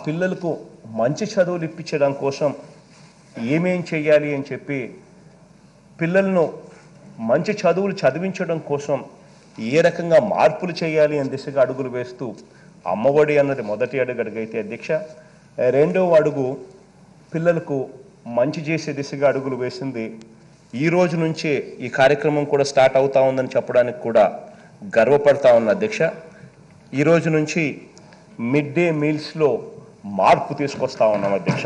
పిల్లలకు మంచి చదువులు ఇప్పించడం కోసం ఏమేం చేయాలి అని చెప్పి పిల్లలను మంచి చదువులు చదివించడం కోసం ఏ రకంగా మార్పులు చేయాలి అని దిశగా అడుగులు వేస్తూ అమ్మఒడి అన్నది మొదటి అడుగు అడుగైతే అధ్యక్ష రెండవ అడుగు పిల్లలకు మంచి చేసే దిశగా అడుగులు వేసింది ఈ రోజు నుంచే ఈ కార్యక్రమం కూడా స్టార్ట్ అవుతా ఉందని చెప్పడానికి కూడా గర్వపడతా ఉన్న అధ్యక్ష ఈ రోజు నుంచి మిడ్ డే మీల్స్లో మార్పు తీసుకొస్తా ఉన్నాం అధ్యక్ష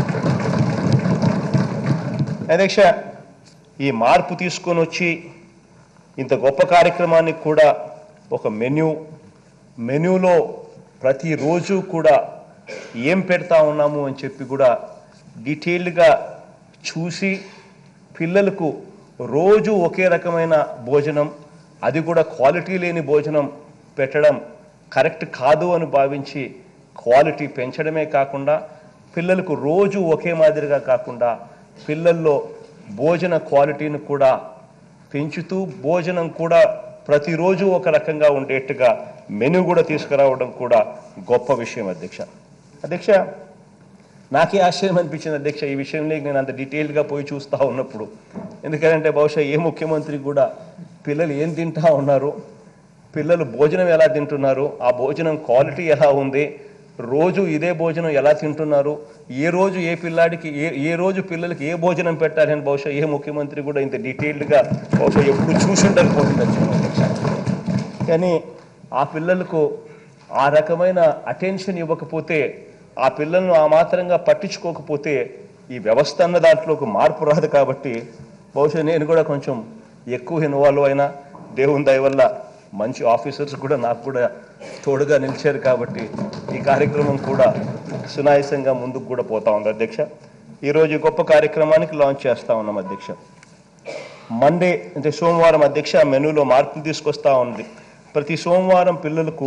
అధ్యక్ష ఈ మార్పు తీసుకొని వచ్చి ఇంత గొప్ప కార్యక్రమానికి కూడా ఒక మెన్యూ మెన్యూలో ప్రతిరోజు కూడా ఏం పెడతా ఉన్నాము అని చెప్పి కూడా డీటెయిల్డ్గా చూసి పిల్లలకు రోజు ఒకే రకమైన భోజనం అది కూడా క్వాలిటీ లేని భోజనం పెట్టడం కరెక్ట్ కాదు అని భావించి క్వాలిటీ పెంచడమే కాకుండా పిల్లలకు రోజు ఒకే మాదిరిగా కాకుండా పిల్లల్లో భోజన క్వాలిటీని కూడా పెంచుతూ భోజనం కూడా ప్రతిరోజు ఒక రకంగా ఉండేట్టుగా మెనూ కూడా తీసుకురావడం కూడా గొప్ప విషయం అధ్యక్ష అధ్యక్ష నాకే ఆశ్చర్యం అనిపించింది అధ్యక్ష ఈ విషయంలో నేను అంత డీటెయిల్డ్గా పోయి చూస్తూ ఉన్నప్పుడు ఎందుకంటే బహుశా ఏ ముఖ్యమంత్రి కూడా పిల్లలు ఏం తింటా ఉన్నారు పిల్లలు భోజనం ఎలా తింటున్నారు ఆ భోజనం క్వాలిటీ ఎలా ఉంది రోజు ఇదే భోజనం ఎలా తింటున్నారు ఏ రోజు ఏ పిల్లాడికి ఏ ఏ రోజు పిల్లలకి ఏ భోజనం పెట్టాలి అని బహుశా ఏ ముఖ్యమంత్రి కూడా ఇంత డీటెయిల్డ్గా బహుశా ఎప్పుడు చూసి ఉండకపోతుంది అధ్యక్ష కానీ ఆ పిల్లలకు ఆ రకమైన అటెన్షన్ ఇవ్వకపోతే ఆ పిల్లలను ఆ మాత్రంగా పట్టించుకోకపోతే ఈ వ్యవస్థ అన్న దాంట్లోకి మార్పు రాదు కాబట్టి బహుశా నేను కూడా కొంచెం ఎక్కువ ఇన్వాల్వ్ అయినా దేవుని దయ వల్ల మంచి ఆఫీసర్స్ కూడా నాకు కూడా తోడుగా నిలిచారు కాబట్టి ఈ కార్యక్రమం కూడా సునాయాసంగా ముందుకు కూడా పోతా ఉంది అధ్యక్ష ఈరోజు ఈ గొప్ప కార్యక్రమానికి లాంచ్ చేస్తా ఉన్నాం అధ్యక్ష మండే అంటే సోమవారం అధ్యక్ష మెనూలో మార్పులు తీసుకొస్తా ఉంది ప్రతి సోమవారం పిల్లలకు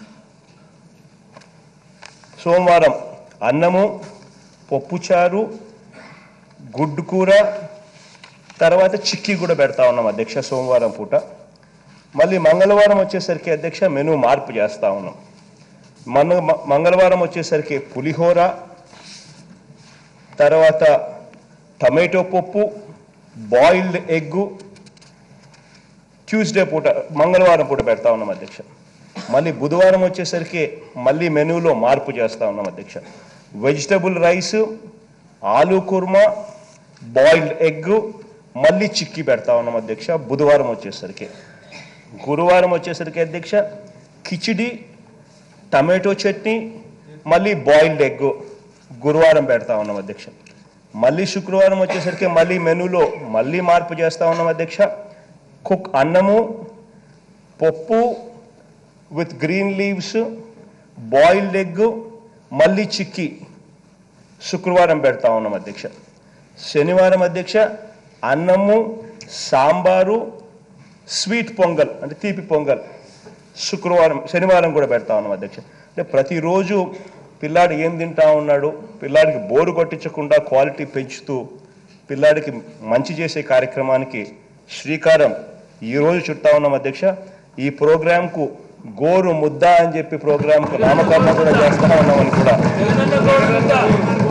సోమవారం అన్నము పప్పుచారు గుడ్డు కూర తర్వాత చిక్కీ కూడా పెడతా ఉన్నాం అధ్యక్ష సోమవారం పూట మళ్ళీ మంగళవారం వచ్చేసరికి అధ్యక్ష మెనూ మార్పు చేస్తా ఉన్నాం మన మ- మంగళవారం వచ్చేసరికి పులిహోర తర్వాత టమాటో పప్పు బాయిల్డ్ ఎగ్గు ట్యూస్డే పూట మంగళవారం పూట పెడతా ఉన్నాం అధ్యక్ష మళ్ళీ బుధవారం వచ్చేసరికి మళ్ళీ మెనూలో మార్పు చేస్తా ఉన్నాం అధ్యక్ష vegetable rice aloo kurma boiled egg మళ్ళీ చిక్కీ పెడతా ఉన్నాం అధ్యక్ష బుధవారం వచ్చేసరికి గురువారం వచ్చేసరికి అధ్యక్ష కిచిడి టమాటో చట్నీ మళ్ళీ బాయిల్డ్ ఎగ్ గురువారం పెడతా ఉన్నాం అధ్యక్ష మళ్ళీ శుక్రవారం వచ్చేసరికి మళ్ళీ మెనూలో మళ్ళీ మార్పు చేస్తా ఉన్నాం అధ్యక్ష కుక్ అన్నము పప్పు with green leaves boiled egg మళ్ళీ చిక్కీ శుక్రవారం పెడతా ఉన్నాం అధ్యక్ష శనివారం అధ్యక్ష అన్నము సాంబారు స్వీట్ పొంగల్ అంటే తీపి పొంగల్ శుక్రవారం శనివారం కూడా పెడతా ఉన్నాం అధ్యక్ష అంటే ప్రతిరోజు పిల్లాడు ఏం తింటా ఉన్నాడు పిల్లాడికి బోరు కొట్టించకుండా క్వాలిటీ పెంచుతూ పిల్లాడికి మంచి చేసే కార్యక్రమానికి శ్రీకారం ఈరోజు చుట్టా ఉన్నాం అధ్యక్ష ఈ ప్రోగ్రాంకు గోరు ముద్ద అని చెప్పి ప్రోగ్రాంకు నామకరణం కూడా చేస్తా ఉన్నామని కూడా